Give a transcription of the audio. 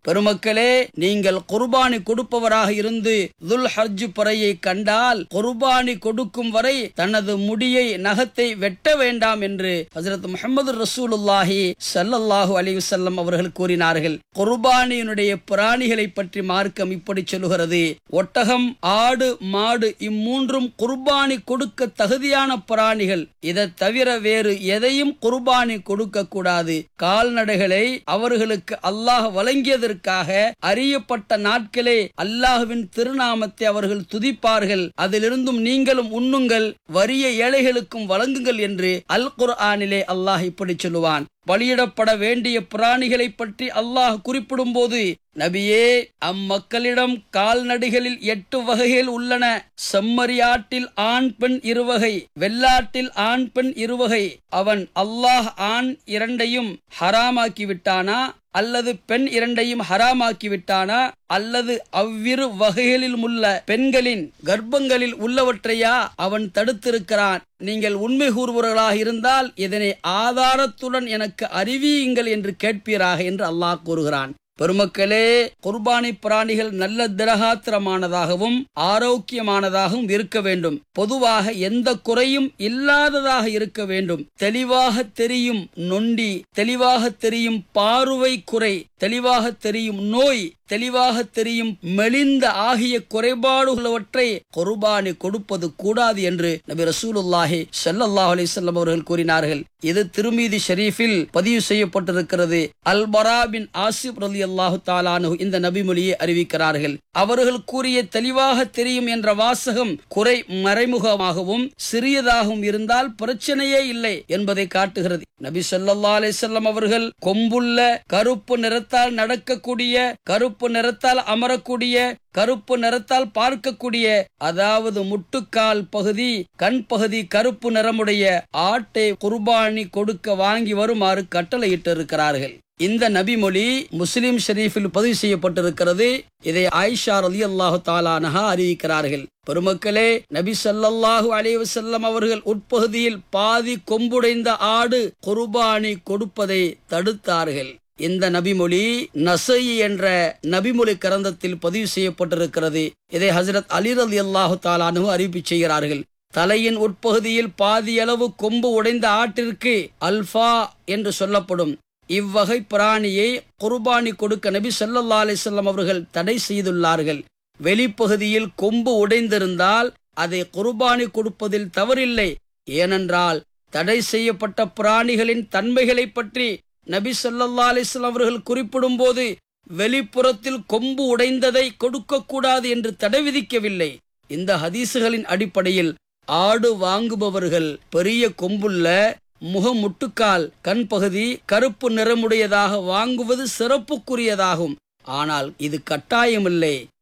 பெருமக்களே நீங்கள் குர்பானி கொடுப்பவராக இருந்து துல் ஹஜ் பறையை கண்டால் குர்பானி கொடுக்கும் வரை தனது முடியை நகத்தை வெட்ட வேண்டாம் என்று ஹசரத் முகமது ரசூலுல்லாஹி ஸல்லல்லாஹு அலைஹி வஸல்லம் அவர்கள் கூறினார்கள் குர்பானியினுடைய பிராணிகளை பற்றி மார்க்கம் இப்படி சொல்லுகிறது ஒட்டகம் ஆடு மாடு இம்மூன்றும் குர்பானி கொடுக்க தகுதியான பிராணிகள் இதை தவிர வேறு எதையும் குர்பானி கொடுக்க கூடாது கால்நடைகளை அவர்களுக்கு அல்லாஹ் வழங்கியதற்காக அறியப்பட்ட நாட்களே அல்லாஹ்வின் திருநாமத்தை அவர்கள் துதிப்பார்கள் அதிலிருந்தும் நீங்களும் உண்ணுங்கள் வறிய ஏழைகளுக்கும் வழங்குங்கள் என்று அல் குர்ஆனிலே அல்லாஹ் இப்படி சொல்லுவான் பலியிடப்பட வேண்டிய பிராணிகளை பற்றி அல்லாஹ் குறிப்பிடும் போது நபியே அம்மக்களிடம் கால்நடைகளில் எட்டு வகைகள் உள்ளன செம்மறியாட்டில் ஆண் பெண் இருவகை வெள்ளாட்டில் ஆண் பெண் இருவகை அவன் அல்லாஹ் ஆண் இரண்டையும் ஹராமாக்கி விட்டானா அல்லது பெண் இரண்டையும் ஹராமாக்கி விட்டானா அல்லது அவ்விரு வகைகளில் உள்ள பெண்களின் கர்ப்பங்களில் உள்ளவற்றையா அவன் தடுத்திருக்கிறான் நீங்கள் உண்மை கூறுபவர்களாக இருந்தால் இதனை ஆதாரத்துடன் எனக்கு அறிவியுங்கள் என்று கேட்பீராக என்று அல்லாஹ் கூறுகிறான் பெருமக்களே குர்பானி பிராணிகள் நல்ல திரகாத்திரமானதாகவும் ஆரோக்கியமானதாகவும் இருக்க வேண்டும் பொதுவாக எந்த குறையும் இல்லாததாக இருக்க வேண்டும் தெளிவாக தெரியும் நொண்டி தெளிவாக தெரியும் பார்வை குறை தெளிவாக தெரியும் நோய் தெளிவாக தெரியும் மெலிந்த ஆகிய குறைபாடுகளவற்றை குர்பானி கொடுப்பது கூடாது என்று நபி ரசூலுல்லாஹி ஸல்லல்லாஹு அலைஹி வஸல்லம் அவர்கள் கூறினார்கள் இது திருமீதி ஷரீஃபில் பதிவு செய்யப்பட்டிருக்கிறது அல் பரா பின் ஆசிப் ரலியல்லாஹு தாலானு இந்த நபிமொழியை அறிவிக்கிறார்கள் அவர்கள் கூறிய தெளிவாக தெரியும் என்ற வாசகம் குறை மறைமுகமாகவும் சிறியதாகவும் இருந்தால் பிரச்சனையே இல்லை என்பதை காட்டுகிறது நபி ஸல்லல்லாஹு அலைஹி வஸல்லம் அவர்கள் கொம்புள்ள கருப்பு நிறத்தால் நடக்கக்கூடிய கருப்பு நிறத்தால் அமரக்கூடிய கருப்பு நிறத்தால் பார்க்கக்கூடிய அதாவது முட்டுக்கால் பகுதி கண் பகுதி கருப்பு நிறமுடைய ஆட்டை குர்பானி கொடுக்க வாங்கி வருமாறு கட்டளையிட்டிருக்கிறார்கள் இந்த நபிமொழி முஸ்லிம் ஷெரீஃபில் பதிவு செய்யப்பட்டிருக்கிறது இதை ஆயிஷா ரலி அல்லாஹு தாலானஹா அறிவிக்கிறார்கள் பெருமக்களே நபி ஸல்லல்லாஹு அலைஹி வஸல்லம் அவர்கள் உட்பகுதியில் பாதி கொம்புடைந்த ஆடு குர்பானி கொடுப்பதை தடுத்தார்கள் இந்த நபிமொழி நசை என்ற நபிமொழி கிரந்தத்தில் பதிவு செய்யப்பட்டிருக்கிறது இதை ஹசரத் அலி ரலி அல்லாஹு தாலானு அறிவிப்பு செய்கிறார்கள் தலையின் உட்பகுதியில் பாதியளவு கொம்பு உடைந்த ஆட்டிற்கு அல்ஃபா என்று சொல்லப்படும் இவ்வகை பிராணியை குர்பானி கொடுக்க நபி ஸல்லல்லாஹு அலைஹி வஸல்லம் அவர்கள் தடை செய்துள்ளார்கள் வெளிப்பகுதியில் கொம்பு உடைந்திருந்தால் அதை குர்பானி கொடுப்பதில் தவறில்லை ஏனென்றால் தடை செய்யப்பட்ட பிராணிகளின் தன்மைகளை பற்றி நபி ஸல்லல்லாஹு அலைஹி வஸல்லம் அவர்கள் குறிப்பிடும் போது வெளிப்புறத்தில் கொம்பு உடைந்ததை கொடுக்கக்கூடாது என்று தடை விதிக்கவில்லை இந்த ஹதீசுகளின் அடிப்படையில் ஆடு வாங்குபவர்கள் பெரிய கொம்புள்ள முகமுட்டுக்கால் கண் பகுதி கருப்பு நிறமுடையதாக வாங்குவது சிறப்புக்குரியதாகும் ஆனால் இது கட்டாயமில்லை